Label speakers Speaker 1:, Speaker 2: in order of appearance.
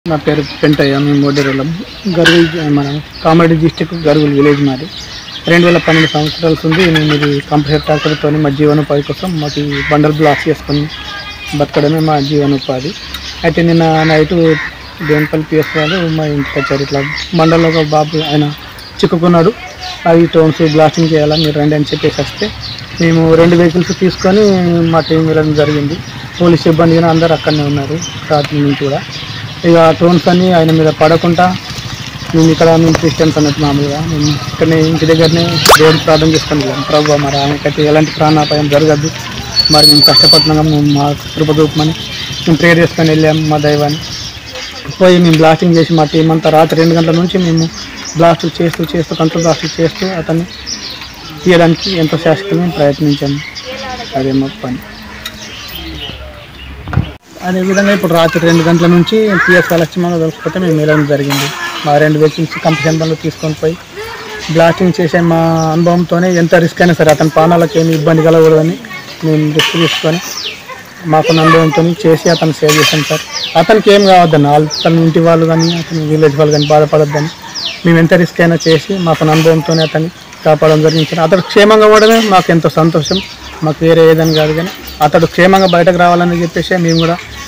Speaker 1: నా పేరు పెంటయ్య మేము మోడేరులం గర్గుల్ మన కామారెడ్డి డిస్టిక్ గర్గుల్ విలేజ్ మాది రెండు వేల పన్నెండు సంవత్సరాల ఉంది నేను ఇది కంప్యూటర్ ట్రాక్టర్తో మా జీవనోపాధి కోసం మాకు ఈ బండల్ బ్లాక్ చేసుకొని బతకడమే మా జీవనోపాధి అయితే నిన్న నైట్ దేనిపల్లి పిఎస్ వాళ్ళు మా ఇంటికి వచ్చారు ఇట్లా మండలంలో ఒక బాబు ఆయన చిక్కుకున్నాడు అవి టోన్స్ బ్లాస్టింగ్ చేయాలని మీరు రండి అని చెప్పేసి వస్తే మేము రెండు వెహికల్స్ తీసుకొని మా టీం వెళ్ళడం జరిగింది పోలీస్ సిబ్బంది కానీ అందరు అక్కడనే ఉన్నారు రాత్రి నుంచి కూడా ఇక టోన్స్ అన్ని ఆయన మీద పడకుండా మేము ఇక్కడ మేము క్రిస్టియన్స్ అన్నట్టు మామూలుగా మేము ఇక్కడనే ఇంటి దగ్గరనే దేవుడు ప్రార్థన చేసుకొని వెళ్ళాం ప్రభు మరి ఆయనకైతే ఎలాంటి ప్రాణాపాయం జరగద్దు మరి మేము కష్టపడుతున్నాం మేము మా కృప చూపమని మేము ప్రేయర్ చేసుకొని వెళ్ళాం మా దైవాన్ని పోయి మేము బ్లాస్టింగ్ చేసి మా టీం అంతా రాత్రి రెండు గంటల నుంచి మేము బ్లాస్ట్ చేస్తూ చేస్తూ కంట్రోల్ బ్లాస్ట్ చేస్తూ అతన్ని తీయడానికి ఎంతో శాశ్వతంగా ప్రయత్నించాము అదే మా పని అదేవిధంగా ఇప్పుడు రాత్రి రెండు గంటల నుంచి పిఎస్ లక్ష్మణ దొరకపోతే మేము వెళ్ళడం జరిగింది మా రెండు వెహికల్స్ కంపెనీ పనులు తీసుకొని పోయి బ్లాస్టింగ్ చేసే మా అనుభవంతోనే ఎంత రిస్క్ అయినా సరే అతని ప్రాణాలకు ఏమి ఇబ్బంది కలగకూడదని మేము రిస్క్ తీసుకొని మాకున్న అనుభవంతో చేసి అతను సేవ్ చేశాం సార్ అతనికి ఏం కావద్దని వాళ్ళ తన ఇంటి వాళ్ళు కానీ అతని విలేజ్ వాళ్ళు కానీ బాధపడొద్దని మేము ఎంత రిస్క్ అయినా చేసి మాకున్న అనుభవంతోనే అతన్ని కాపాడడం జరిగింది సార్ అతడు క్షేమంగా ఉండడమే మాకు ఎంతో సంతోషం మాకు వేరే ఏదని కాదు కానీ అతడు క్షేమంగా బయటకు రావాలని చెప్పేసి మేము కూడా